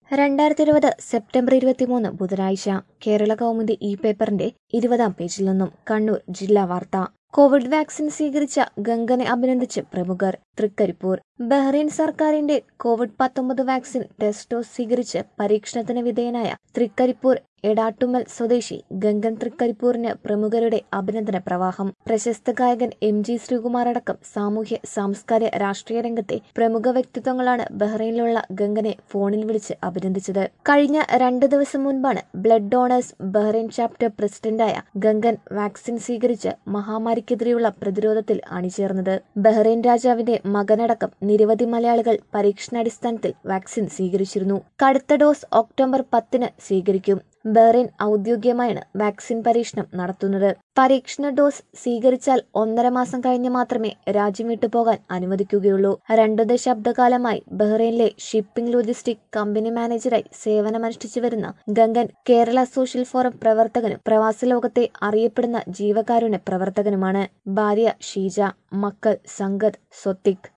രണ്ടായിരത്തി ഇരുപത് സെപ്റ്റംബർ ഇരുപത്തിമൂന്ന് ബുധനാഴ്ച കേരള കൗമുദി ഇ പേപ്പറിന്റെ ഇരുപതാം പേജിൽ നിന്നും കണ്ണൂർ ജില്ലാ വാർത്ത കോവിഡ് വാക്സിൻ സ്വീകരിച്ച ഗംഗനെ അഭിനന്ദിച്ച് പ്രമുഖർ തൃക്കരിപ്പൂർ ബഹ്റൈൻ സർക്കാരിന്റെ കോവിഡ് പത്തൊമ്പത് വാക്സിൻ ടെസ്റ്റ് ഡോസ് സ്വീകരിച്ച് പരീക്ഷണത്തിന് വിധേയനായ തൃക്കരിപ്പൂർ എടാട്ടുമ്മൽ സ്വദേശി ഗംഗൻ തൃക്കരിപ്പൂരിന് പ്രമുഖരുടെ അഭിനന്ദന പ്രവാഹം പ്രശസ്ത ഗായകൻ എം ജി ശ്രീകുമാർ അടക്കം സാമൂഹ്യ സാംസ്കാരിക രാഷ്ട്രീയ രംഗത്തെ പ്രമുഖ വ്യക്തിത്വങ്ങളാണ് ബഹ്റൈനിലുള്ള ഗംഗനെ ഫോണിൽ വിളിച്ച് അഭിനന്ദിച്ചത് കഴിഞ്ഞ രണ്ട് ദിവസം മുൻപാണ് ബ്ലഡ് ഡോണേഴ്സ് ബഹ്റൈൻ ചാപ്റ്റർ പ്രസിഡന്റായ ഗംഗൻ വാക്സിൻ സ്വീകരിച്ച് മഹാമാരിക്കെതിരെയുള്ള പ്രതിരോധത്തിൽ അണിചേർന്നത് ബഹ്റൈൻ രാജാവിന്റെ മകനടക്കം നിരവധി മലയാളികൾ പരീക്ഷണാടിസ്ഥാനത്തിൽ വാക്സിൻ സ്വീകരിച്ചിരുന്നു കടുത്ത ഡോസ് ഒക്ടോബർ പത്തിന് സ്വീകരിക്കും ബഹ്റൈൻ ഔദ്യോഗികമായാണ് വാക്സിൻ പരീക്ഷണം നടത്തുന്നത് പരീക്ഷണ ഡോസ് സ്വീകരിച്ചാൽ ഒന്നര മാസം കഴിഞ്ഞ് മാത്രമേ രാജ്യം വിട്ടുപോകാൻ അനുവദിക്കുകയുള്ളൂ രണ്ടു ദശാബ്ദകാലമായി ബഹ്റൈനിലെ ഷിപ്പിംഗ് ലോജിസ്റ്റിക് കമ്പനി മാനേജറായി സേവനമനുഷ്ഠിച്ചു വരുന്ന ഗംഗൻ കേരള സോഷ്യൽ ഫോറം പ്രവർത്തകനും പ്രവാസ ലോകത്തെ അറിയപ്പെടുന്ന ജീവകാരുണ്യ പ്രവർത്തകനുമാണ് ഭാര്യ ഷീജ മക്കൾ സംഗത് സ്വത്തിക്